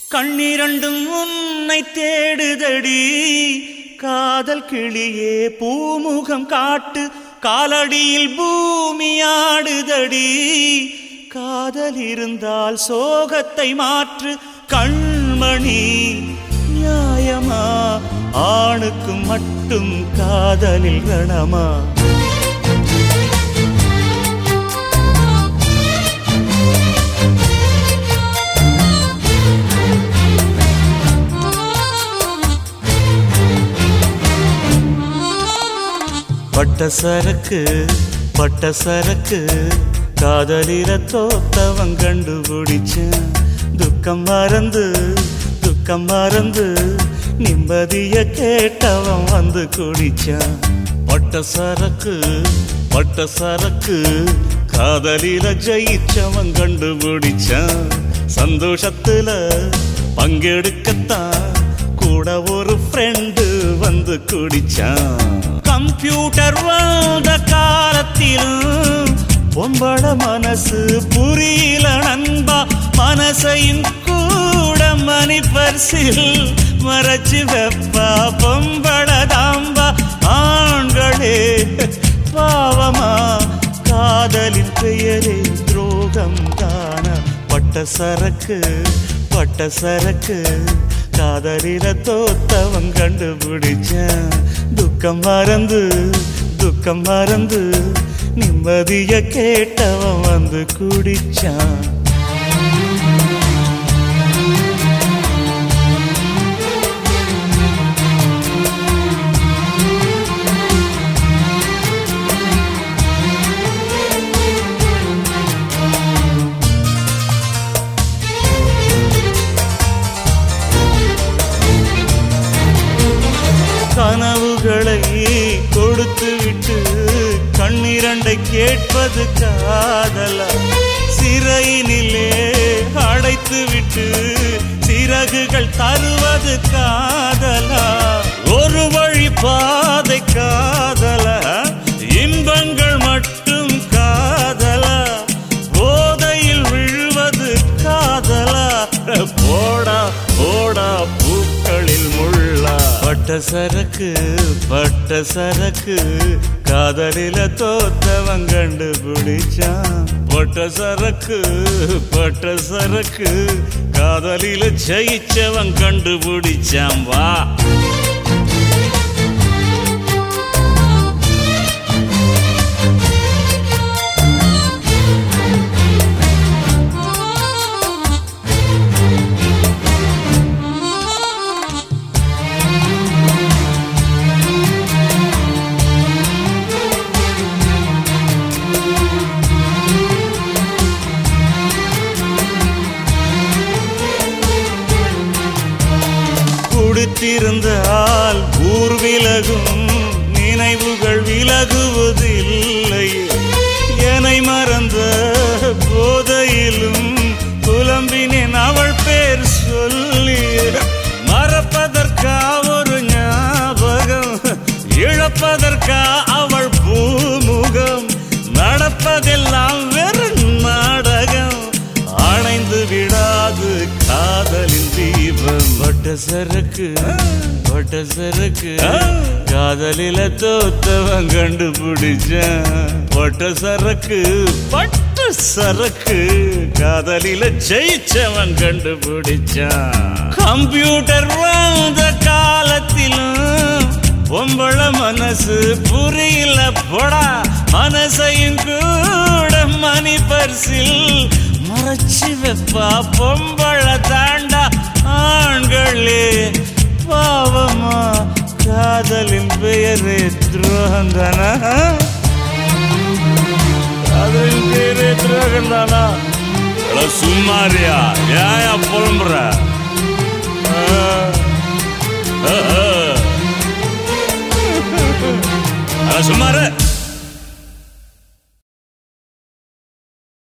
கண்ணிரண்டும் உன்னை தேடுதடி காதல் கிளியே பூமுகம் காட்டு காலடியில் பூமி ஆடுதடி காதல் இருந்தால் சோகத்தை மாற்று கண்மணி நியாயமா ஆணுக்கு மட்டும் காதலில் கணமா பட்ட சரக்கு பட்ட சரக்கு காதலில தோத்தவன் கண்டுபிடிச்சேன் துக்கம் மறந்து துக்கம் மறந்து நிம்மதிய கேட்டவன் வந்து குடிச்சான் பட்ட சரக்கு பட்ட சரக்கு காதலில ஜெயிச்சவன் கண்டுபிடிச்சான் சந்தோஷத்துல பங்கெடுக்கத்தான் கூட ஒரு ஃப்ரெண்டு வந்து குடிச்சான் கம்ப்யூட்டர் வந்த காலத்திலும் பொம்பள மனசு புரியல நண்பா மனசையும் கூட மணி பரிசில் மறைச்சு வெப்பா பொம்பள தாம்பா ஆண்களே பாவமா காதலின் பெயரே துரோகம் தான பட்ட சரக்கு பட்ட சரக்கு காதலில தோத்தவன் கண்டுபிடிச்சான் துக்கம் மறந்து துக்கம் மறந்து நிம்மதிய கேட்டவன் வந்து குடிச்சான் கனவுகளை கொடுத்து விட்டு கண்ணிரண்டை கேட்பது காதலா சிறையினிலே அடைத்து விட்டு சிறகுகள் தருவது காதலா ஒரு வழி பாதை காதலா இன்பங்கள் மட்டும் காதலா போதையில் விழுவது காதலா போடா போடா பூக்களில் முள்ளா பட்ட சரக்கு பட்ட சரக்கு காதலில தோத்தவன் கண்டுபிடிச்சான் பட்ட சரக்கு பட்ட சரக்கு காதலில ஜெயிச்சவன் கண்டுபிடிச்சான் வா குடித்திருந்தால் ஊர் விலகும் நினைவுகள் விலகுவதில்லை என்னை மறந்த போதையிலும் புலம்பினேன் அவள் பேர் சொல்லி மறப்பதற்கா ஒரு ஞாபகம் இழப்பதற்கா அவள் பூமுகம் நடப்பதெல்லாம் வெறும் நாடகம் அணைந்து விடாது காதலின் தீபம் வட்ட சரக்கு வட்ட சரக்கு காதலில தோத்தவன் கண்டுபிடிச்சான் வட்ட சரக்கு பட்ட சரக்கு காதலில ஜெயிச்சவன் கண்டுபிடிச்சான் கம்ப்யூட்டர் வந்த காலத்திலும் பொம்பள மனசு புரியல போடா மனசையும் கூட மணி பரிசில் மறைச்சு வைப்பா பொம்பள தாண்டா ஆண்களே பாவமா காதலின் பெயரே துரோகந்தானா காதலின் பெயரே துரோகந்தானா சும்மாரியா ஏன் புலம்புற